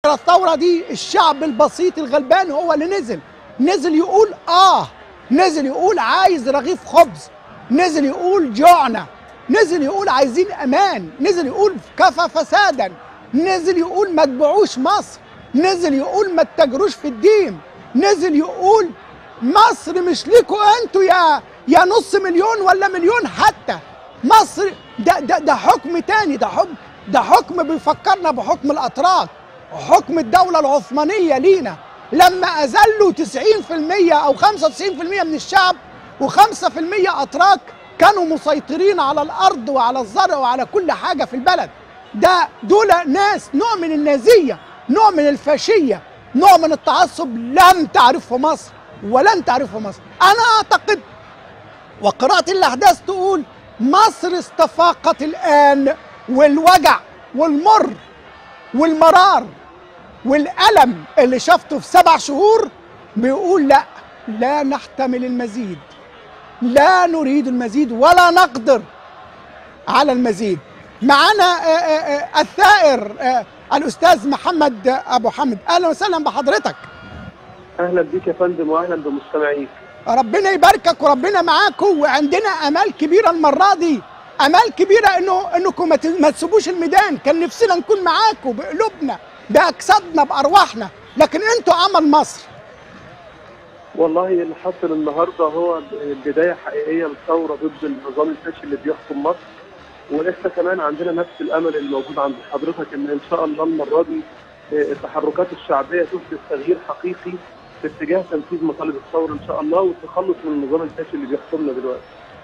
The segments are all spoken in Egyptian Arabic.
الثورة دي الشعب البسيط الغلبان هو اللي نزل نزل يقول آه نزل يقول عايز رغيف خبز نزل يقول جوعنا نزل يقول عايزين أمان نزل يقول كفى فسادا نزل يقول ما تبيعوش مصر نزل يقول ما تتاجروش في الدين نزل يقول مصر مش ليكوا انتوا يا يا نص مليون ولا مليون حتى مصر ده ده ده حكم تاني ده حكم ده حكم بيفكرنا بحكم الاتراك وحكم الدوله العثمانيه لينا لما اذلوا 90% او 95% من الشعب و5% اتراك كانوا مسيطرين على الارض وعلى الزرع وعلى كل حاجه في البلد ده دول ناس نوع من النازيه نوع من الفاشيه نوع من التعصب لم تعرفه مصر ولن تعرفه مصر انا اعتقد وقراءة الأحداث تقول مصر استفاقت الآن والوجع والمر والمرار والألم اللي شفته في سبع شهور بيقول لا لا نحتمل المزيد لا نريد المزيد ولا نقدر على المزيد معنا آه، آه، آه، الثائر آه، الأستاذ محمد أبو حمد أهلا وسهلا بحضرتك اهلا بيك يا فندم واهلا بمستمعيك ربنا يباركك وربنا معاكم وعندنا امال كبيره المره دي امال كبيره انه انكم ما ت- ما تسيبوش الميدان كان نفسنا نكون معاكم بقلوبنا باجسادنا بارواحنا لكن انتوا عمل مصر والله اللي حصل النهارده هو بدايه حقيقيه للثوره ضد النظام الفاشل اللي بيحكم مصر ولسه كمان عندنا نفس الامل اللي موجود عند حضرتك ان ان شاء الله المره دي آه، التحركات الشعبيه تحدث تغيير حقيقي في اتجاه تنفيذ مطالب الثوره ان شاء الله والتخلص من النظام الفاشل اللي بيحكمنا دلوقتي.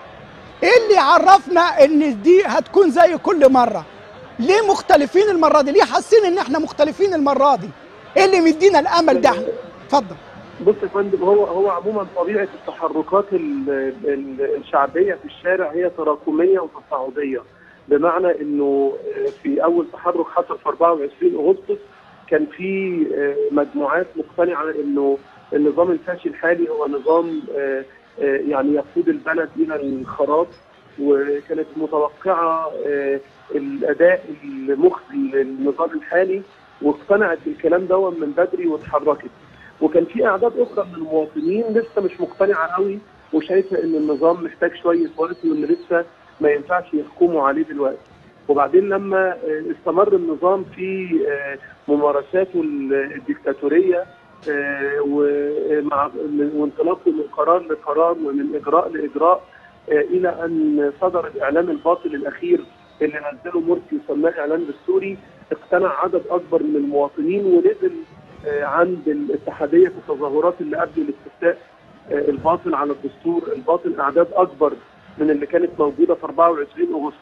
ايه اللي عرفنا ان دي هتكون زي كل مره ليه مختلفين المره دي ليه حاسين ان احنا مختلفين المره دي ايه اللي مدينا الامل ده اتفضل بص يا فندم هو هو عموما طبيعه التحركات ال- ال- الشعبيه في الشارع هي تراكميه وتصاعديه بمعنى انه في اول تحرك حصل في 24 اغسطس كان في مجموعات مقتنعه انه النظام الفاشل الحالي هو نظام آه، آه، يعني يقود البلد الى الخراب وكانت متوقعه آه، الاداء المخزي للنظام الحالي واقتنعت بالكلام ده من بدري واتحركت وكان في اعداد اخرى من المواطنين لسه مش مقتنعه قوي وشايفه ان النظام محتاج شويه وقت وان لسه ما ينفعش يحكموا عليه دلوقتي وبعدين لما آه، استمر النظام في آه، ممارساته الديكتاتوريه آه، ومع وانطلاقه من قرار لقرار ومن اجراء لاجراء آه، الى ان صدر الاعلان الباطل الاخير اللي نزله مرسي وسماه اعلان دستوري اقتنع عدد اكبر من المواطنين ونزل آه، عند الاتحاديه في التظاهرات اللي قبل الاستفتاء آه، الباطل على الدستور الباطل اعداد اكبر من اللي كانت موجوده في 24 اغسطس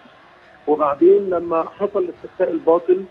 وبعدين لما حصل الاستفتاء الباطل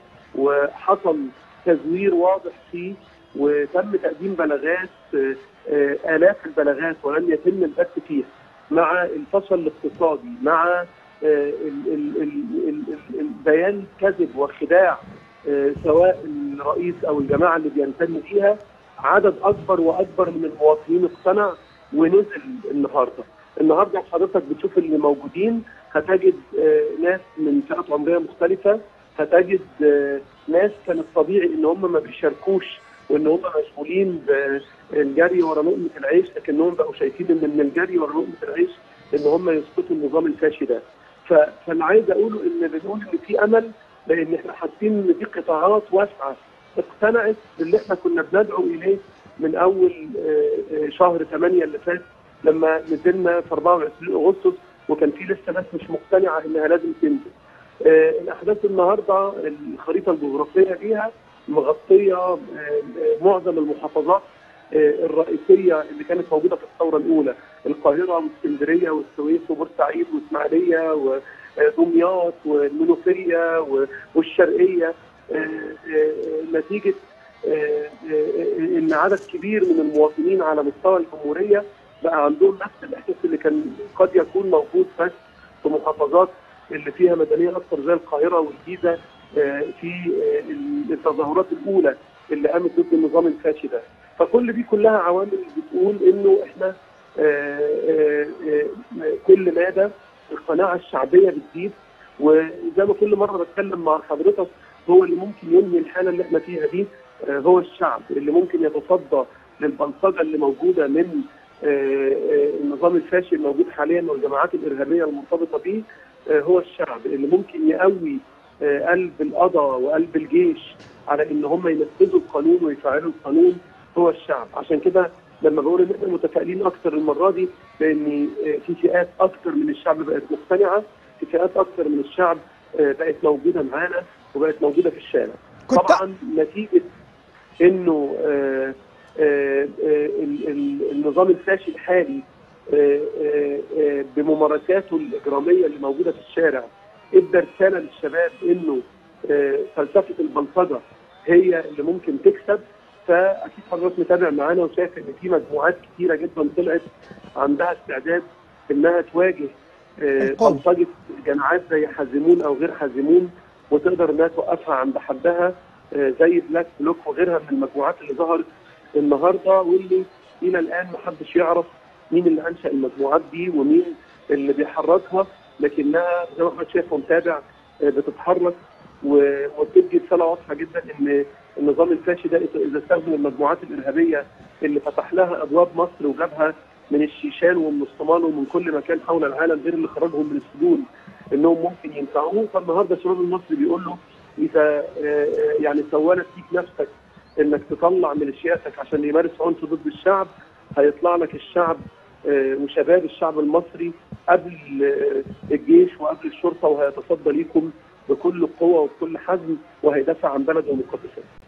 وحصل تزوير واضح فيه وتم تقديم بلاغات آه، آه، الاف البلاغات ولم يتم البت فيها مع الفشل الاقتصادي مع آه، ال- ال- ال- ال- ال- البيان كذب وخداع آه، سواء الرئيس او الجماعه اللي بينتمي ليها عدد اكبر واكبر من المواطنين اقتنع ونزل النهارده. النهارده حضرتك بتشوف اللي موجودين هتجد آه، ناس من فئات عمريه مختلفه هتجد آه، ناس كان الطبيعي ان هم ما بيشاركوش وان هم مشغولين بالجري ورا لقمه العيش لكنهم بقوا شايفين ان من الجري ورا لقمه العيش ان هم يسقطوا النظام الفاشي ده. ف- فاللي عايز اقوله ان بنقول ان في امل لان احنا حاسين ان في قطاعات واسعه اقتنعت باللي احنا كنا بندعو اليه من اول آه، آه، شهر 8 اللي فات لما نزلنا في 24 اغسطس وكان في لسه ناس مش مقتنعه انها لازم تنزل. آه، الاحداث النهارده الخريطه الجغرافيه ليها مغطيه آه، آه، معظم المحافظات آه، الرئيسيه اللي كانت موجوده في الثوره الاولى القاهره واسكندريه والسويس وبورسعيد واسماعيليه ودمياط والمنوفيه و- والشرقيه آه، آه، نتيجه آه، آه، ان عدد كبير من المواطنين على مستوى الجمهوريه بقى عندهم نفس الاحساس اللي كان قد يكون موجود بس في محافظات اللي فيها مدنيه اكثر زي القاهره والجيزه آه، في آه، التظاهرات الاولى اللي قامت ضد النظام الفاشي ده فكل دي كلها عوامل بتقول انه احنا آه، آه، آه، كل ماده القناعه الشعبيه بتزيد وزي ما كل مره بتكلم مع حضرتك هو اللي ممكن ينهي الحاله اللي احنا فيها دي آه، هو الشعب اللي ممكن يتصدى للبلطجه اللي موجوده من آه، آه، النظام الفاشل الموجود حاليا والجماعات الارهابيه المرتبطه به آه، هو الشعب اللي ممكن يقوي آه، قلب القضاء وقلب الجيش على ان هم ينفذوا القانون ويفعلوا القانون هو الشعب عشان كده لما بقول ان احنا متفائلين اكتر المره دي لان آه، في فئات اكتر من الشعب بقت مقتنعه في فئات اكتر من الشعب آه، بقت موجوده معانا وبقت موجوده في الشارع كنت- طبعا نتيجه انه آه، آه، آه، ال- ال- النظام الفاشل الحالي آه، آه، آه، بممارساته الاجراميه اللي موجوده في الشارع ادى رساله للشباب انه آه، فلسفه البلطجه هي اللي ممكن تكسب فاكيد حضرتك متابع معانا وشايف ان في مجموعات كتيره جدا طلعت عندها استعداد انها تواجه آه، القوم. بلطجه جماعات زي حازمون او غير حازمون وتقدر انها توقفها عند حدها آه، زي بلاك بلوك وغيرها من المجموعات اللي ظهرت النهارده واللي الى الان محدش يعرف مين اللي انشا المجموعات دي ومين اللي بيحركها لكنها زي ما حضرتك شايف ومتابع آه، بتتحرك و- وبتدي رساله واضحه جدا ان النظام الفاشي ده اذا استخدم المجموعات الارهابيه اللي فتح لها ابواب مصر وجابها من الشيشان ومن الصومال ومن كل مكان حول العالم غير اللي خرجهم من السجون انهم ممكن ينفعوه فالنهارده الشباب المصري بيقول له اذا آه، آه، يعني سولت فيك نفسك انك تطلع ميليشياتك عشان يمارس عنف ضد الشعب هيطلع لك الشعب آه، وشباب الشعب المصري قبل آه، الجيش وقبل الشرطه وهيتصدى ليكم بكل قوه وبكل حزم وهيدافع عن بلده ومقدساته